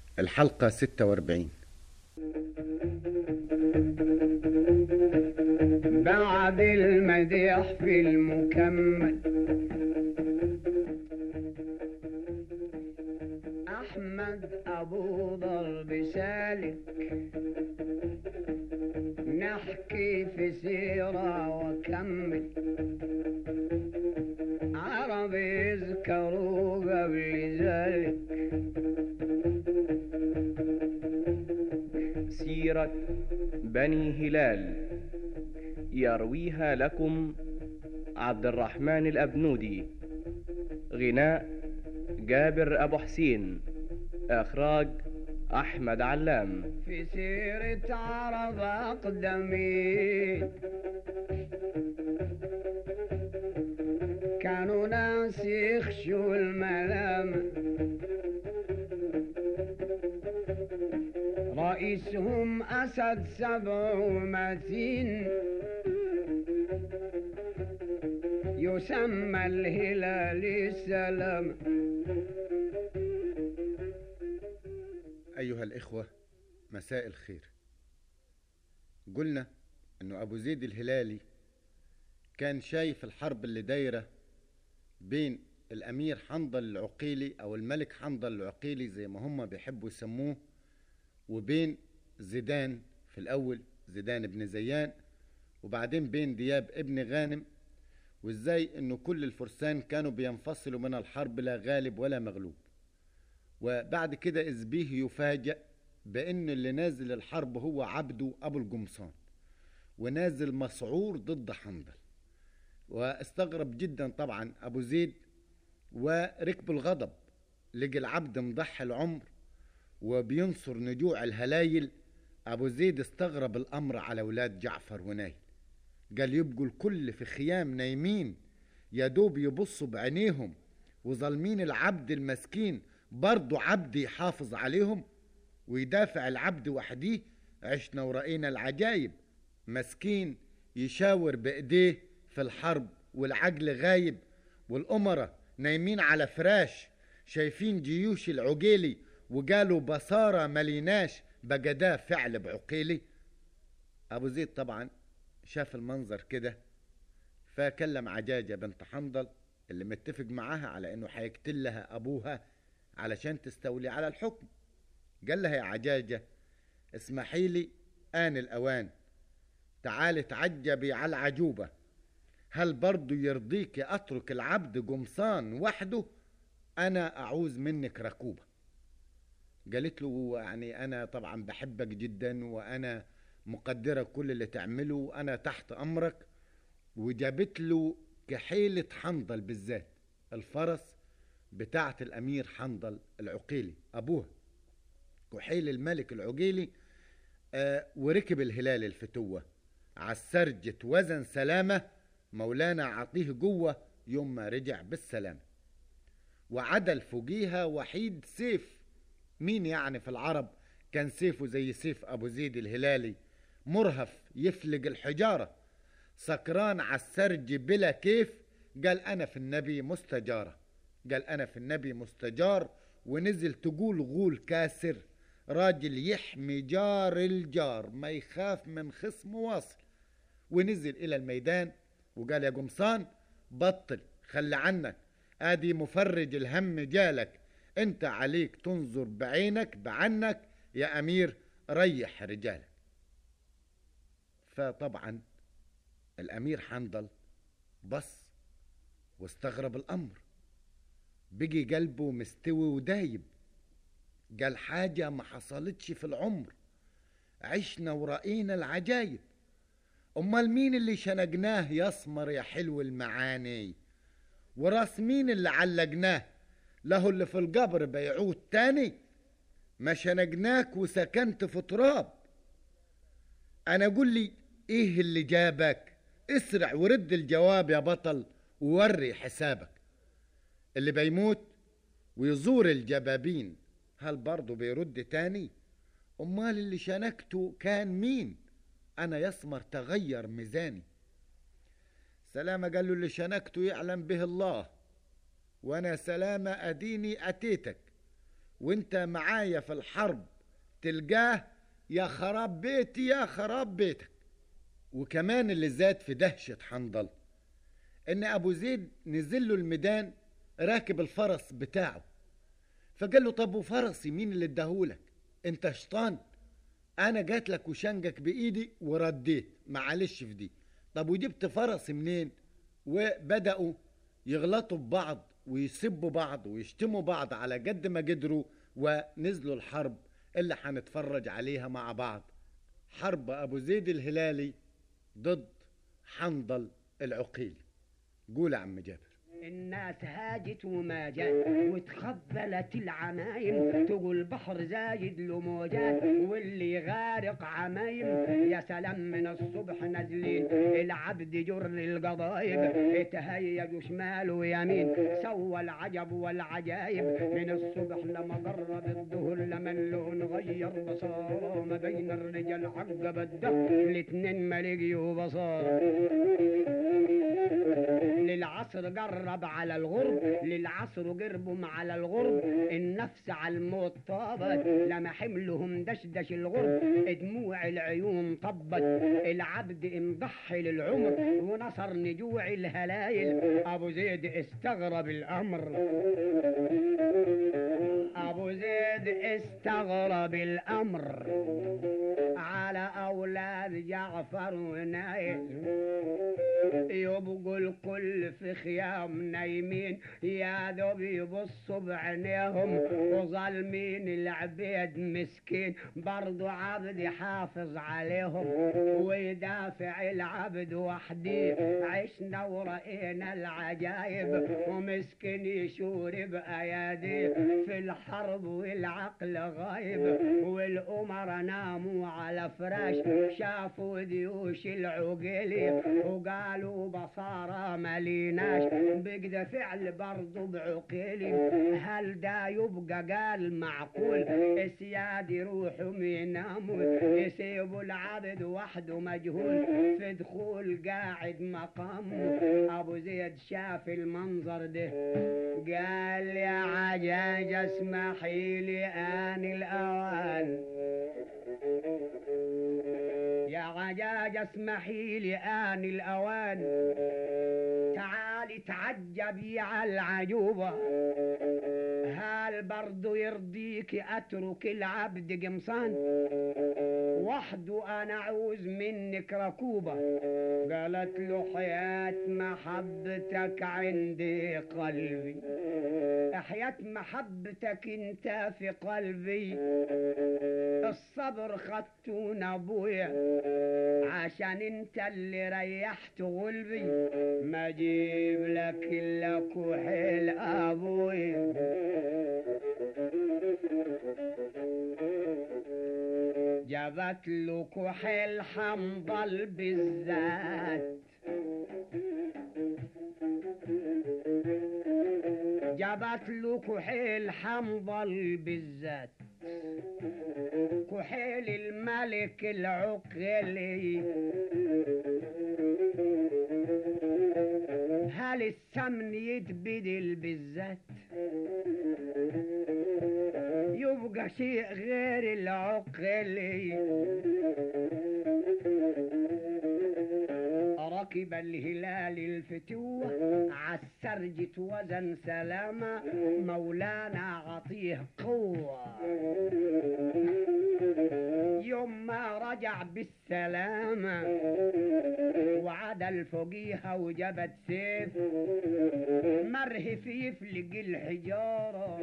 الحلقة 46 بعد المديح في المكمل أحمد أبو ضرب سالك نحكي في سيرة وكمل عرب يذكروا قبل ذلك سيرة بني هلال يرويها لكم عبد الرحمن الأبنودي غناء جابر أبو حسين إخراج أحمد علام في سيرة عرب أقدمين كانوا ناس يخشوا الملام رئيسهم أسد سبع ومتين يسمى الهلال السلام أيها الإخوة مساء الخير قلنا أنه أبو زيد الهلالي كان شايف الحرب اللي دايرة بين الأمير حنظل العقيلي أو الملك حنظل العقيلي زي ما هم بيحبوا يسموه وبين زيدان في الأول زيدان بن زيان وبعدين بين دياب ابن غانم وازاي انه كل الفرسان كانوا بينفصلوا من الحرب لا غالب ولا مغلوب وبعد كده إذ به يفاجأ بأن اللي نازل الحرب هو عبده أبو القمصان ونازل مسعور ضد حنظل واستغرب جدا طبعا أبو زيد وركب الغضب لقى العبد مضحي العمر وبينصر نجوع الهلايل أبو زيد استغرب الأمر على ولاد جعفر ونايل قال يبقوا الكل في خيام نايمين يا دوب يبصوا بعينيهم وظالمين العبد المسكين برضه عبد يحافظ عليهم ويدافع العبد وحديه عشنا ورأينا العجايب مسكين يشاور بإيديه في الحرب والعجل غايب والأمرة نايمين على فراش شايفين جيوش العجيلي وقالوا بصارة مليناش بقى ده فعل بعقيلي أبو زيد طبعا شاف المنظر كده فكلم عجاجة بنت حنظل اللي متفق معاها على انه هيقتل لها ابوها علشان تستولي على الحكم قال لها يا عجاجة اسمحي لي آن الأوان تعالي تعجبي على العجوبة هل برضو يرضيك أترك العبد قمصان وحده أنا أعوز منك ركوبة قالت له يعني أنا طبعا بحبك جدا وأنا مقدرة كل اللي تعمله وأنا تحت أمرك وجابت له كحيلة حنظل بالذات الفرس بتاعة الأمير حنظل العقيلي أبوها كحيل الملك العقيلي آه وركب الهلال الفتوة عالسرجة وزن سلامة مولانا عطيه جوه يوم ما رجع بالسلام وعدل فوقيها وحيد سيف مين يعني في العرب كان سيفه زي سيف أبو زيد الهلالي مرهف يفلق الحجارة سكران عالسرج بلا كيف قال أنا في النبي مستجارة قال أنا في النبي مستجار ونزل تقول غول كاسر راجل يحمي جار الجار ما يخاف من خصم واصل ونزل إلى الميدان وقال يا قمصان بطل خلي عنك ادي مفرج الهم جالك انت عليك تنظر بعينك بعنك يا امير ريح رجالك فطبعا الامير حنظل بص واستغرب الامر بقي قلبه مستوي ودايب قال حاجة ما حصلتش في العمر عشنا ورأينا العجايب أمال مين اللي شنقناه يسمر يا حلو المعاني وراس مين اللي علقناه له اللي في القبر بيعود تاني ما شنقناك وسكنت في تراب أنا قول لي إيه اللي جابك اسرع ورد الجواب يا بطل ووري حسابك اللي بيموت ويزور الجبابين هل برضه بيرد تاني امال اللي شنكته كان مين انا يسمر تغير ميزاني سلامة قال له اللي شنكته يعلم به الله وانا سلامة اديني اتيتك وانت معايا في الحرب تلقاه يا خراب بيتي يا خراب بيتك وكمان اللي زاد في دهشة حنظل ان ابو زيد نزل له الميدان راكب الفرس بتاعه فقال له طب وفرسي مين اللي اداهولك انت شيطان انا جات لك وشنجك بايدي ورديت معلش في دي طب وجبت فرسي منين وبدأوا يغلطوا ببعض ويسبوا بعض ويشتموا بعض على قد ما قدروا ونزلوا الحرب اللي هنتفرج عليها مع بعض حرب ابو زيد الهلالي ضد حنظل العقيلي قول يا عم جابر الناس هاجت وما جات وتخبلت العمايم تقول بحر زايد له موجات واللي غارق عمايم يا سلام من الصبح نازلين العبد جر القضايب اتهيجوا شمال ويمين سوى العجب والعجايب من الصبح لما قرب الظهر لما اللون غير بصاره ما بين الرجال عقب الدهر الاتنين ما لقيوا بصاره للعصر قرب على الغرب للعصر قربهم على الغرب النفس على الموت طابت لما حملهم دشدش الغرب دموع العيون طبت العبد مضحي للعمر ونصر نجوع الهلايل ابو زيد استغرب الامر ابو زيد استغرب الامر على اولاد جعفر ونايل يبقوا الكل في خيام نايمين يا دوب يبصوا بعينيهم وظالمين العبيد مسكين برضو عبد يحافظ عليهم ويدافع العبد وحدي عشنا ورأينا العجايب ومسكين يشور بأيادي في الحرب والعقل غايب والأمر ناموا على فراش شافوا ديوش العقيلي وقالوا بصارى مليناش بقدر فعل برضو بعقيلي هل دا يبقى قال معقول السياد يروحوا يناموا يسيبوا العبد وحده مجهول في دخول قاعد مقامه ابو زيد شاف المنظر ده قال يا عجاج اسمحي لي ان الاوان يا عجاج اسمحي لي آن الأوان تعالي تعجبي على العجوبة هل برضو يرضيك أترك العبد قمصان وحده أنا عاوز منك ركوبة قالت له حياة محبتك عندي قلبي حياة محبتك انت في قلبي الصبر خدتون ابويا عشان انت اللي ريحت قلبي ما اجيب لك الا كحيل ابويا جابت له كحيل حنظل بالذات جابت له كحيل حنظل بالذات كحيل الملك العقلي هل السمن يتبدل بالذات يبقى شيء غير العقلي ركب الهلال الفتوة عالسرجة وزن سلامة مولانا عطيه قوة يوم ما رجع بالسلامة وعدل فوقيها وجبت سيف مرهف يفلق الحجارة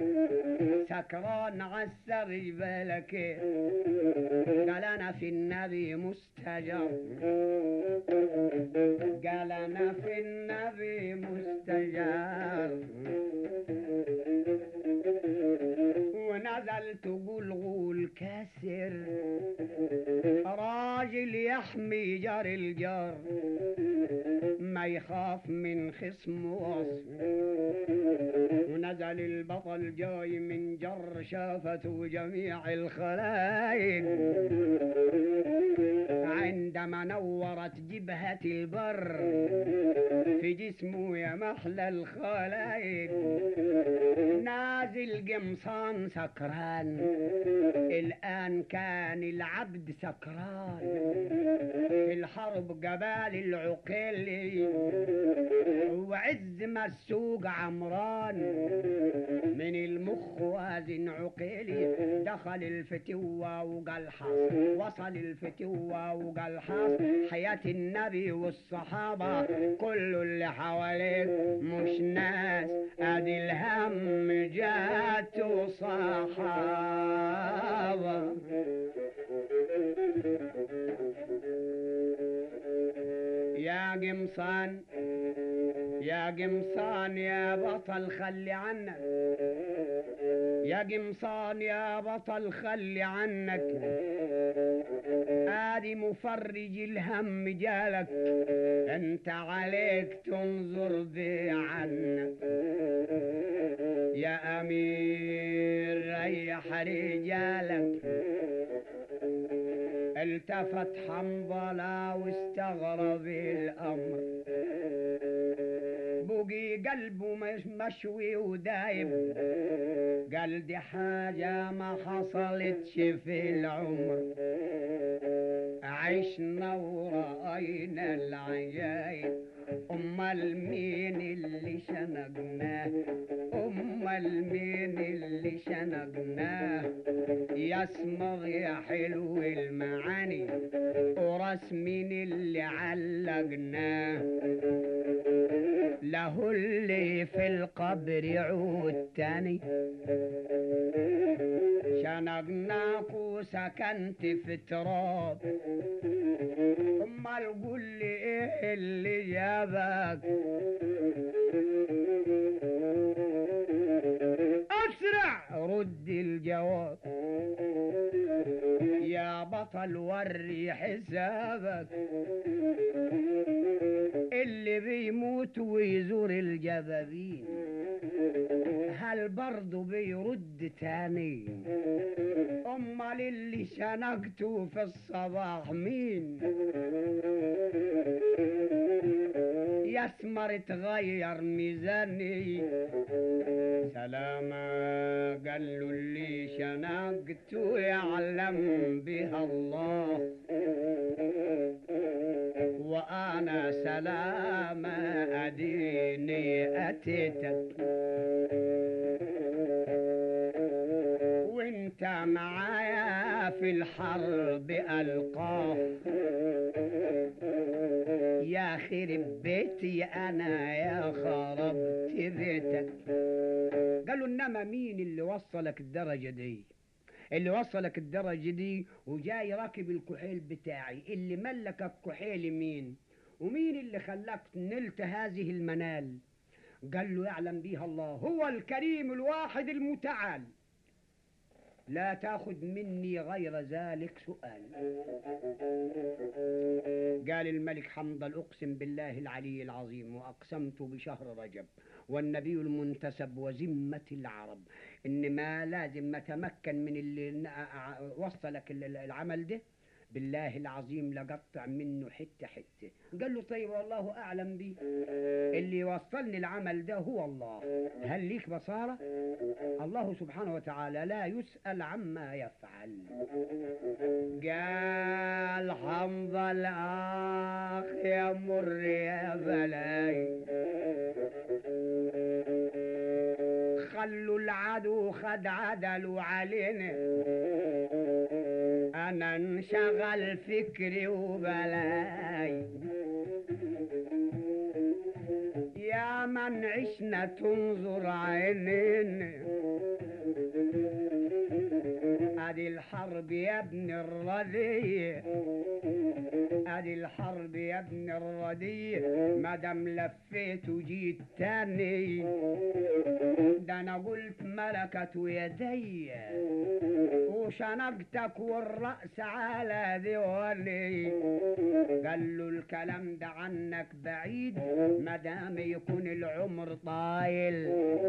سكران عالسرج بالك قال انا في النبي مستجر قال انا في النبي مستجار ونزلت قول غول كاسر راجل يحمي جار الجار ما يخاف من خصم وصف ونزل البطل جاي من جر شافته جميع الخلايق عندما نورت جبهة البر في جسمه يا محلى الخلايق نازل قمصان سكران الآن كان العبد سكران في الحرب جبال العقيل وعز ما السوق عمران من المخ وازن عقيلي دخل الفتوة وقال حاص وصل الفتوة وقال حاص حياة النبي والصحابة كل اللي حواليك مش ناس ادي الهم جات صحابة يا قمصان يا قمصان يا بطل خلي عنك يا قمصان يا بطل خلي عنك ادي مفرج الهم جالك انت عليك تنظر بي عنك يا امير ريح رجالك التفت حنظلة واستغرب الأمر بقي قلبه مش مشوي ودايب قال دي حاجة ما حصلتش في العمر عشنا ورأينا العجايب أمال مين اللي شنقناه أمال مين اللي شنقناه يسمغ يا حلو المعاني وراس مين اللي علقناه له اللي في القبر يعود تاني شنقناك وسكنت في تراب امال قول لي ايه اللي جابك اسرع رد الجواب يا بطل وري حسابك اللي بيموت ويزور الجبابين هل برضه بيرد تاني امال اللي شنقته في الصباح مين يسمر تغير ميزاني سلامة قال له اللي شنقته يعلم بها الله وانا سلامة اديني اتيتك وانت معايا في الحرب القاه يا خرب بيتي انا يا خربت بيتك قالوا انما مين اللي وصلك الدرجه دي اللي وصلك الدرجه دي وجاي راكب الكحيل بتاعي اللي ملك الكحيل مين ومين اللي خلاك نلت هذه المنال قال له يعلم بها الله هو الكريم الواحد المتعال لا تاخذ مني غير ذلك سؤال قال الملك حمضل اقسم بالله العلي العظيم واقسمت بشهر رجب والنبي المنتسب وذمة العرب ان ما لازم نتمكن من اللي وصلك العمل ده بالله العظيم لقطع منه حته حته قال له طيب والله اعلم بي اللي يوصلني العمل ده هو الله هل ليك بصاره الله سبحانه وتعالى لا يسال عما يفعل قال حمض الاخ يا مر يا بلاي خلوا العدو خد عدلوا علينا انا انشغل فكري وبلاي يا من عشنا تنظر عينينا ادي الحرب يا ابن الرذية ادي الحرب يا ابن الردي مادام لفيت وجيت تاني ده انا قلت ملكت يدي وشنقتك والرأس على ذولي قال له الكلام ده عنك بعيد مادام يكون العمر طايل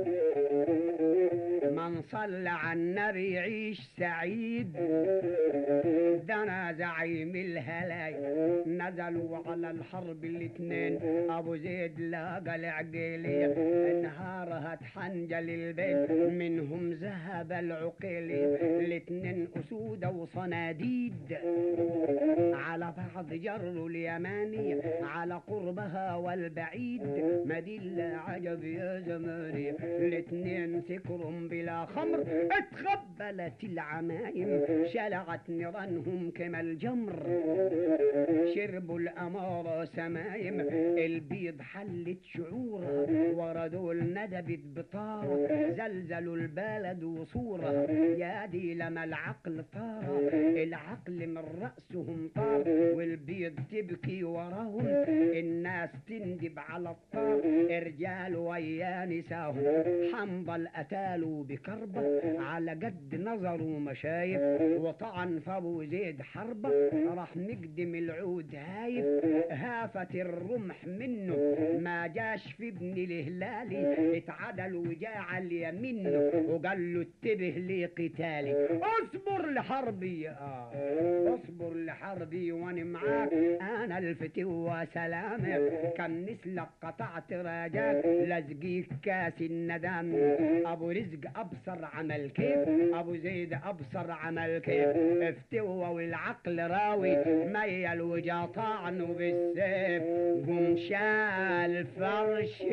من صلى على النبي يعيش سعيد ده انا زعيم الهلاي نزلوا على الحرب الاتنين ابو زيد لاقى العقيلي نهارها تحنجل البيت منهم ذهب العقيلي الاتنين اسودة وصناديد على بعض جروا اليماني على قربها والبعيد ما دي إلا عجب يا زماني الاتنين سكرهم بلا خمر اتخبلت العمايم شلعت نيرانهم كما الجمر شربوا الأمارة سمايم البيض حلت شعورها وردوا الندبت بطارة زلزلوا البلد وصورة يا دي لما العقل طار العقل من رأسهم طار والبيض تبكي وراهم الناس تندب على الطار رجال ويا نساهم حنظل أتالوا بكربة على قد نظروا مشايف وطعن فابو زيد حربة راح نقدم العود هايف هافت الرمح منه ما جاش في ابن الهلالي اتعدل وجاع اليمين وقال له اتبه لقتالي اصبر لحربي آه. اصبر لحربي وانا معاك انا الفتوى سلامك كم نسلك قطعت راجاك لزقيك كاس الندم ابو رزق ابصر عمل كيف ابو زيد ابصر عمل كيف افتوى والعقل راوي ميل وجا طعنه بالسيف قم شال فرش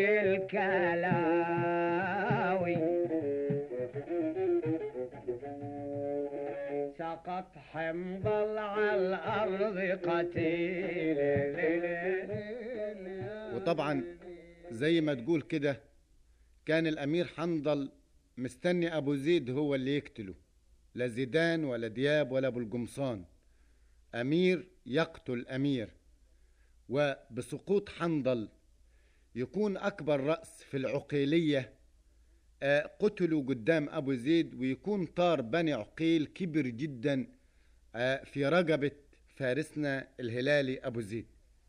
الكلاوي سقط حنظل على الارض قتيل وطبعا زي ما تقول كده كان الأمير حنظل مستني أبو زيد هو اللي يقتله لا زيدان ولا دياب ولا أبو القمصان أمير يقتل أمير وبسقوط حنظل يكون أكبر رأس في العقيلية آه، قتلوا قدام أبو زيد ويكون طار بني عقيل كبر جدا آه، في رقبة فارسنا الهلالي أبو زيد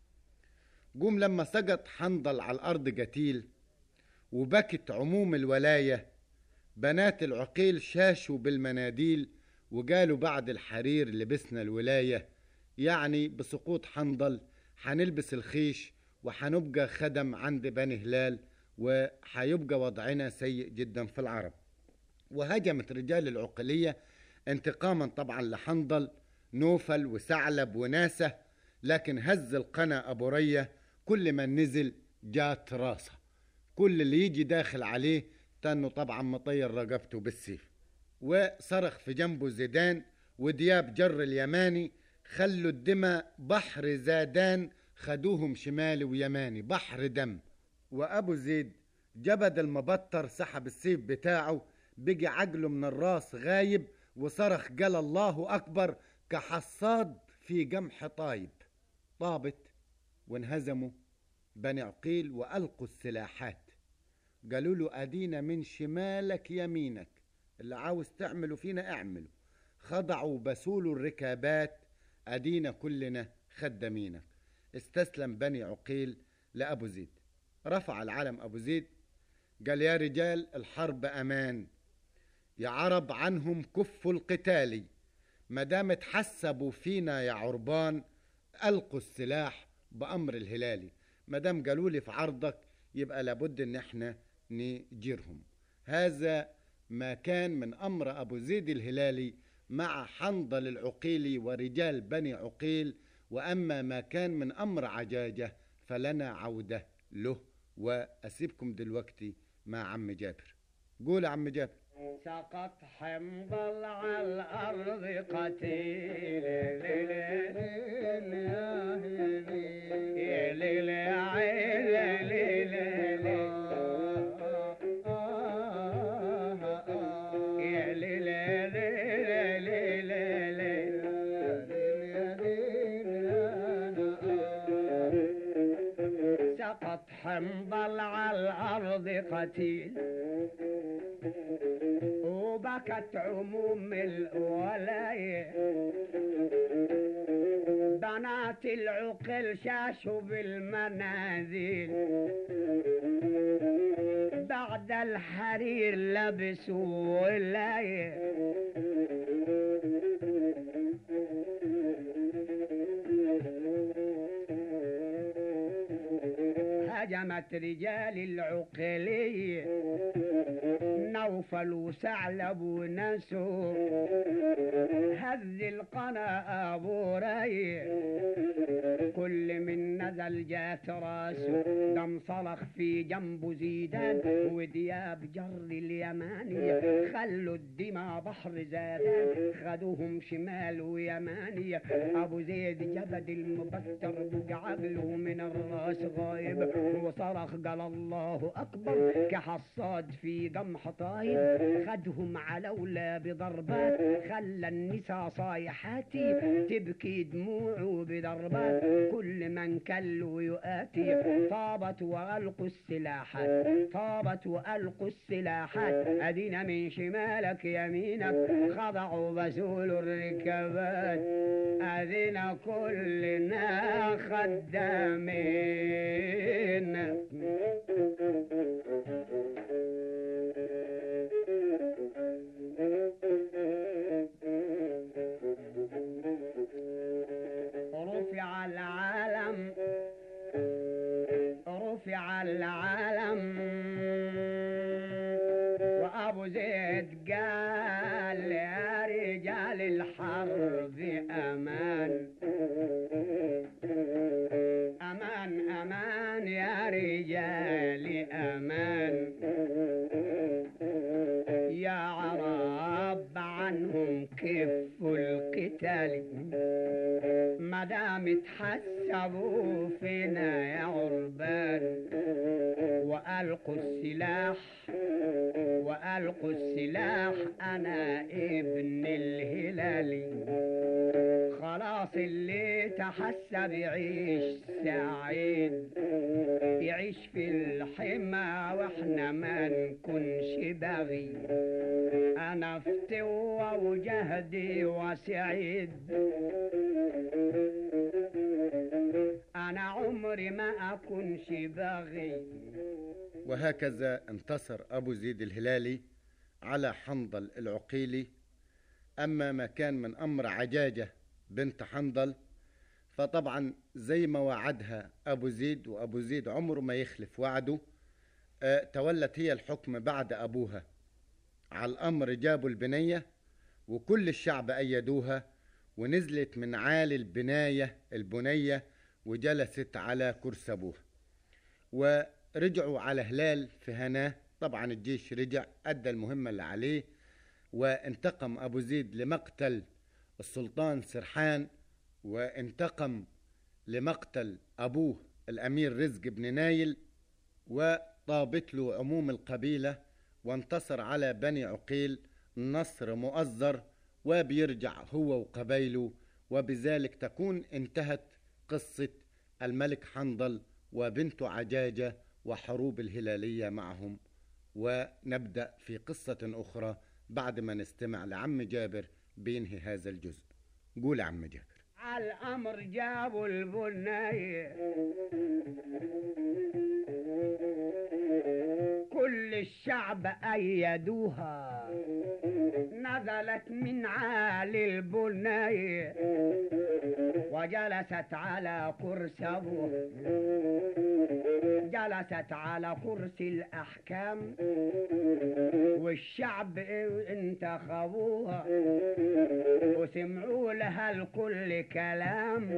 قوم لما سقط حنظل على الأرض قتيل وبكت عموم الولاية بنات العقيل شاشوا بالمناديل وقالوا بعد الحرير لبسنا الولاية يعني بسقوط حنظل حنلبس الخيش وحنبقى خدم عند بني هلال وحيبقى وضعنا سيء جدا في العرب وهجمت رجال العقلية انتقاما طبعا لحنظل نوفل وثعلب وناسة لكن هز القنا أبو رية كل من نزل جات راسه كل اللي يجي داخل عليه تنه طبعا مطير رقبته بالسيف وصرخ في جنبه زيدان ودياب جر اليماني خلوا الدماء بحر زادان خدوهم شمالي ويماني بحر دم وابو زيد جبد المبطر سحب السيف بتاعه بقي عقله من الراس غايب وصرخ قال الله اكبر كحصاد في قمح طايب طابت وانهزموا بني عقيل والقوا السلاحات قالوا له ادينا من شمالك يمينك اللي عاوز تعمله فينا اعمله خضعوا بسولوا الركابات ادينا كلنا خدامينك استسلم بني عقيل لابو زيد رفع العلم ابو زيد قال يا رجال الحرب امان يا عرب عنهم كفوا القتال ما دام تحسبوا فينا يا عربان القوا السلاح بامر الهلالي ما دام قالوا لي في عرضك يبقى لابد ان احنا نجيرهم هذا ما كان من امر ابو زيد الهلالي مع حنظل العقيلي ورجال بني عقيل واما ما كان من امر عجاجه فلنا عوده له واسيبكم دلوقتي مع عم جابر قول يا عم جابر سقط حنظل على الأرض قتيل يا ليل يا عين يا ليل يا ليل يا ليل يا ليل يا ليل القتيل وبكت عموم الولاية بنات العقل شاشوا بالمنازل بعد الحرير لبسوا ولاية هجمت رجال العقلية نوفل وثعلب ونسو هز القنا ابو ري كل من نزل جات راسه دم صلخ في جنبه زيدان ودياب جر اليمانية خلوا الدماء بحر زادان خدوهم شمال ويمانية ابو زيد جبد المبتر بقى عقله من الراس غايب وصرخ قال الله اكبر كحصاد في قمح طاير خدهم على ولا بضربات خلى النساء صايحاتي تبكي دموعه بضربات كل من كلوا يؤاتي طابت والقوا السلاحات طابت والقوا السلاحات ادينا من شمالك يمينك خضعوا بسول الركبات ادينا كلنا خدامين رفع العالم رفع العالم وابو زيد قال يا رجال الحرب امان امان امان يا رجال امان يا عرب عنهم كفوا القتال ما دام تحسبوا فينا يا عربان والقوا السلاح والقوا السلاح انا ابن الهلالي خلاص اللي تحسب يعيش سعيد يعيش في الحمى واحنا ما نكونش بغي انا فتوى وجهدي وسعيد انا عمري ما اكونش بغي وهكذا انتصر أبو زيد الهلالي على حنظل العقيلي أما ما كان من أمر عجاجة بنت حنظل فطبعا زي ما وعدها أبو زيد وأبو زيد عمره ما يخلف وعده آه، تولت هي الحكم بعد أبوها على الأمر جابوا البنية وكل الشعب أيدوها ونزلت من عالي البناية البنية وجلست على كرسي أبوها ورجعوا على هلال في هناه طبعا الجيش رجع أدى المهمة اللي عليه وانتقم أبو زيد لمقتل السلطان سرحان وانتقم لمقتل أبوه الأمير رزق بن نايل وطابت له عموم القبيلة وانتصر على بني عقيل نصر مؤزر وبيرجع هو وقبيله وبذلك تكون انتهت قصة الملك حنظل وبنته عجاجة وحروب الهلالية معهم ونبدأ في قصة أخرى بعد ما نستمع لعم جابر بينهي هذا الجزء قول عم جابر على الامر جابوا البناية كل الشعب أيدوها نزلت من عالي البناية وجلست على كرسي أبوها جلست على كرسي الأحكام والشعب انتخبوها وسمعوا لها الكل كلام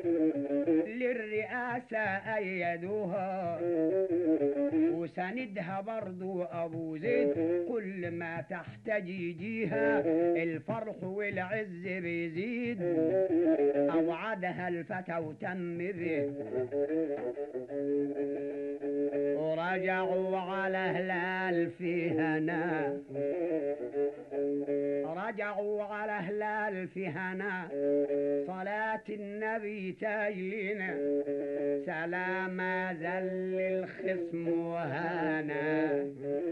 للرئاسة أيدوها وسندها برضو أبو زيد كل ما تحتاج يجيها الفرح والعز بيزيد أوعدها الفتى وتم به ورجعوا على هلال في هنا رجعوا على هلال في هنا صلاة النبي تاجلنا سلام ذل الخصم وهانا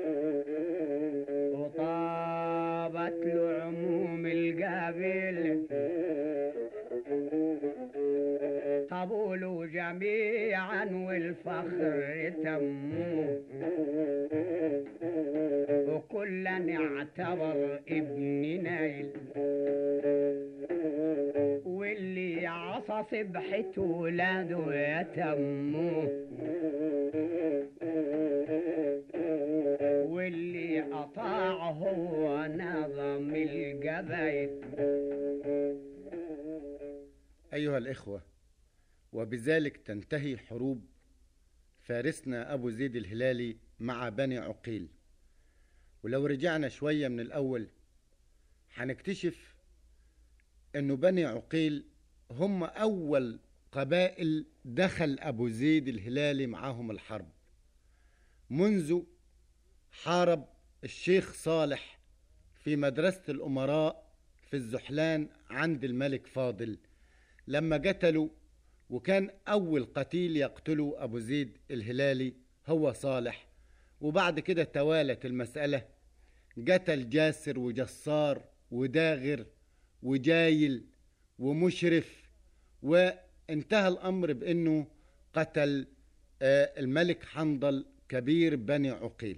وطابت له عموم القابل قبولوا جميعا والفخر تموه وكلا اعتبر ابن نايل واللي عصى صبحة ولاده يتموه واللي أطاع هو نظم القبائل أيها الإخوة وبذلك تنتهي حروب فارسنا أبو زيد الهلالي مع بني عقيل ولو رجعنا شوية من الأول هنكتشف أنه بني عقيل هم أول قبائل دخل أبو زيد الهلالي معاهم الحرب منذ حارب الشيخ صالح في مدرسة الأمراء في الزحلان عند الملك فاضل لما قتلوا وكان أول قتيل يقتله أبو زيد الهلالي هو صالح وبعد كده توالت المسألة قتل جاسر وجسار وداغر وجايل ومشرف وانتهى الأمر بأنه قتل آه، الملك حنظل كبير بني عقيل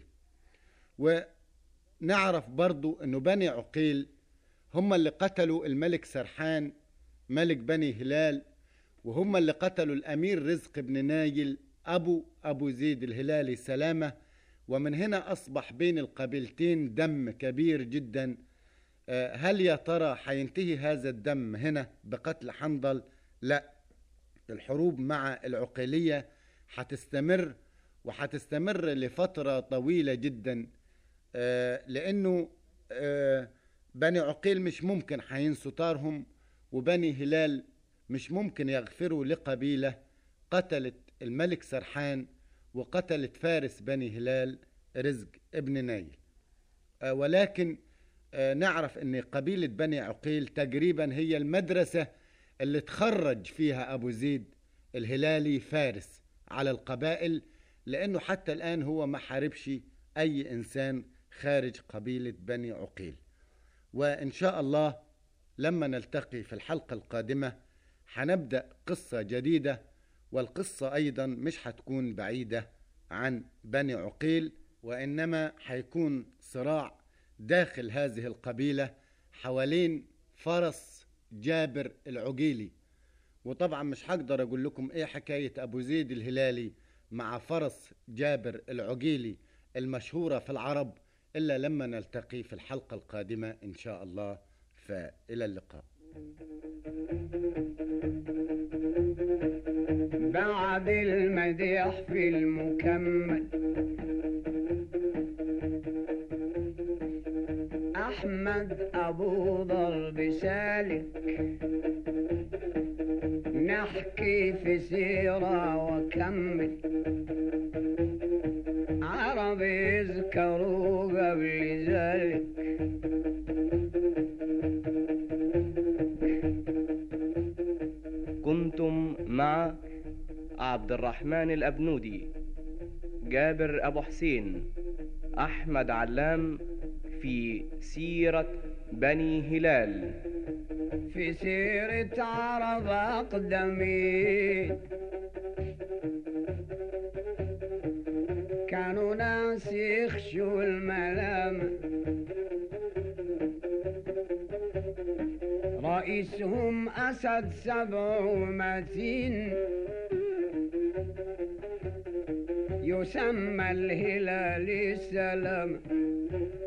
ونعرف برضو أنه بني عقيل هم اللي قتلوا الملك سرحان ملك بني هلال وهم اللي قتلوا الأمير رزق بن نايل أبو أبو زيد الهلالي سلامة ومن هنا أصبح بين القبيلتين دم كبير جدا آه، هل يا ترى حينتهي هذا الدم هنا بقتل حنظل لا الحروب مع العقيلية حتستمر وحتستمر لفترة طويلة جدا آه، لأنه آه، بني عقيل مش ممكن حينسوا طارهم وبني هلال مش ممكن يغفروا لقبيلة قتلت الملك سرحان وقتلت فارس بني هلال رزق ابن نايل آه، ولكن آه، نعرف ان قبيلة بني عقيل تقريبا هي المدرسة اللي تخرج فيها ابو زيد الهلالي فارس على القبائل لانه حتى الان هو ما حاربش اي انسان خارج قبيلة بني عقيل وان شاء الله لما نلتقي في الحلقة القادمة حنبدأ قصة جديدة والقصة أيضا مش هتكون بعيدة عن بني عقيل وإنما حيكون صراع داخل هذه القبيلة حوالين فرس جابر العقيلي وطبعا مش هقدر أقول لكم إيه حكاية أبو زيد الهلالي مع فرس جابر العقيلي المشهورة في العرب إلا لما نلتقي في الحلقة القادمة إن شاء الله فإلى اللقاء بعد المديح في المكمل أحمد أبو ضرب سالك نحكي في سيرة وكمل عرب يذكروا قبل ذلك كنتم مع عبد الرحمن الأبنودي جابر أبو حسين أحمد علام في سيرة بني هلال في سيرة عرب أقدمين كانوا ناس يخشوا الملام رئيسهم أسد سبع ومتين يسمى الهلال السلام